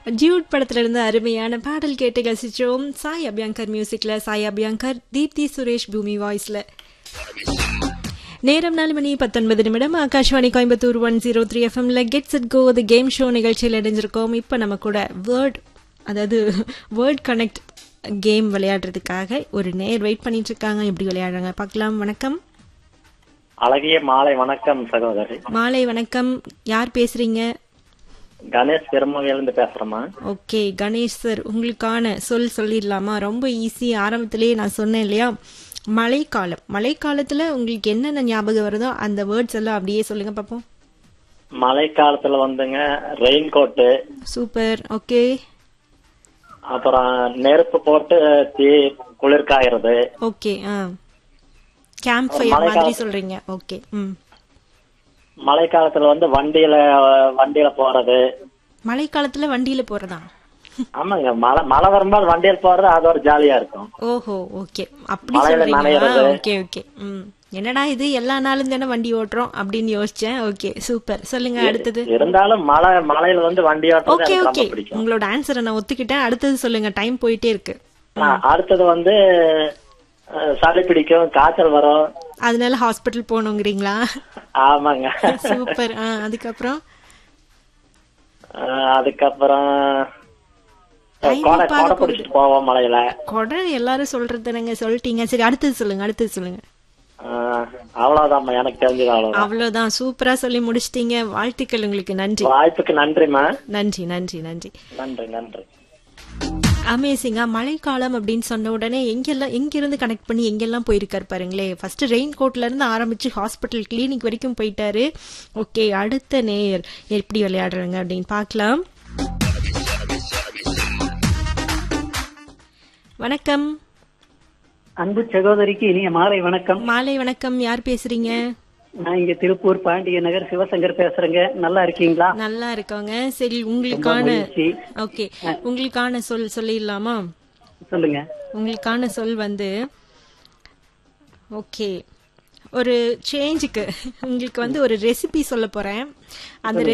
Dude படத்துல இருந்து அருமையான பாடல் கேட்டு ரசிச்சோம் சாய் அபியங்கர் மியூசிக்ல சாய் அபியங்கர் தீப்தி சுரேஷ் பூமி வாய்ஸ்ல நேரம் நாலு மணி பத்தொன்பது நிமிடம் Akashvani Coimbatore one zero three எஃப்எம்ல get set go the game show நிகழ்ச்சியில் இணைஞ்சிருக்கோம் இப்போ நம்ம கூட வேர்ட் அதாவது வேர்ட் கனெக்ட் கேம் விளையாடுறதுக்காக ஒரு நேர் வெயிட் பண்ணிட்டு இருக்காங்க எப்படி விளையாடுறாங்க பார்க்கலாம் வணக்கம் அழகிய மாலை வணக்கம் சகோதரி மாலை வணக்கம் யார் பேசுறீங்க கணேஷ் பெருமகையிலிருந்து பேசுறேம்மா ஓகே கணேஷ் சார் உங்களுக்கான சொல் சொல்லிடலாமா ரொம்ப ஈஸி ஆரம்பத்திலேயே நான் சொன்னேன் இல்லையா மழைக்காலம் மழைக்காலத்துல உங்களுக்கு என்னென்ன ஞாபகம் வருதோ அந்த வேர்ட்ஸ் எல்லாம் அப்படியே சொல்லுங்க பார்ப்போம் மழை காலத்துல வந்துங்க ரெயின் கோட்டு சூப்பர் ஓகே அப்புறம் நெருப்பு போட்டு தீ குளிர் காயறது ஓகே ஆ கேம்ப் ஃபயர் மழைக்காலம். மாதிரி சொல்றீங்க ஓகே ம் மழை காலத்துல வந்து வண்டியில வண்டியில போறது மழைக்காலத்துல வண்டியில போறதா ஆமாங்க மழை மழை வரும்போது வண்டியில போறது அது ஒரு ஜாலியா இருக்கும் ஓஹோ ஓகே அப்படி மழையில சொல்றீங்க நனையிறது. ஓகே ஓகே ம் என்னடா இது எல்லா நாளும் தானே வண்டி ஓட்டுறோம் அப்படின்னு யோசிச்சேன் ஓகே சூப்பர் சொல்லுங்க அடுத்தது இருந்தாலும் மழை மழையில வந்து வண்டி ஓட்டுறது ஓகே எனக்கு ஓகே ரொம்ப பிடிக்கும் உங்களோட ஆன்சரை நான் ஒத்துக்கிட்டேன் அடுத்தது சொல்லுங்க டைம் போயிட்டே இருக்கு ஆ, அடுத்தது வந்து அஹ், சளி பிடிக்கும் காய்ச்சல் வரும் அதனால ஹாஸ்பிட்டல் போகணுங்கிறீங்களா ஆமாங்க சூப்பர் ஆ அதுக்கப்புறம் அஹ், அதுக்கப்புறம் Time கொடை பார்க்க கொடை பிடிச்சிட்டு போவோம் மழையில கொடை எல்லாரும் சொல்றது நீங்க சொல்லிட்டீங்க சரி அடுத்தது சொல்லுங்க அடுத்தது சொல்லுங்க ஆஹ் அவ்வளவுதாம்மா எனக்கு தெரிஞ்சது அவ்வளவுதான் அவ்வளவுதான் சூப்பரா சொல்லி முடிச்சிட்டீங்க வாழ்த்துக்கள் உங்களுக்கு நன்றி வாய்ப்புக்கு நன்றிம்மா நன்றி நன்றி நன்றி நன்றி நன்றி அமேசிங்கா மழைக்காலம் அப்படின்னு சொன்ன உடனே எங்கெல்லாம் எங்கிருந்து கனெக்ட் பண்ணி எங்கெல்லாம் போயிருக்காரு பாருங்களே ஃபர்ஸ்ட் ரெயின் கோட்ல இருந்து ஆரம்பிச்சு ஹாஸ்பிட்டல் கிளினிக் வரைக்கும் போயிட்டாரு ஓகே அடுத்த நேயர் எப்படி விளையாடுறாங்க அப்படின்னு பார்க்கலாம் வணக்கம் அன்பு சகோதரிக்கு இனிய மாலை வணக்கம் மாலை வணக்கம் யார் பேசுறீங்க நான் இங்க திருப்பூர் பாண்டிய நகர் சிவசங்கர் பேசுறேங்க நல்லா இருக்கீங்களா நல்லா இருக்கவங்க சரி உங்களுக்கான மகிழ்ச்சி. ஓகே உங்களுக்கான சொல் சொல்லிடலாமா சொல்லுங்க உங்களுக்கான சொல் வந்து ஓகே ஒரு சேஞ்சுக்கு உங்களுக்கு வந்து ஒரு ரெசிபி சொல்ல போறேன் அந்த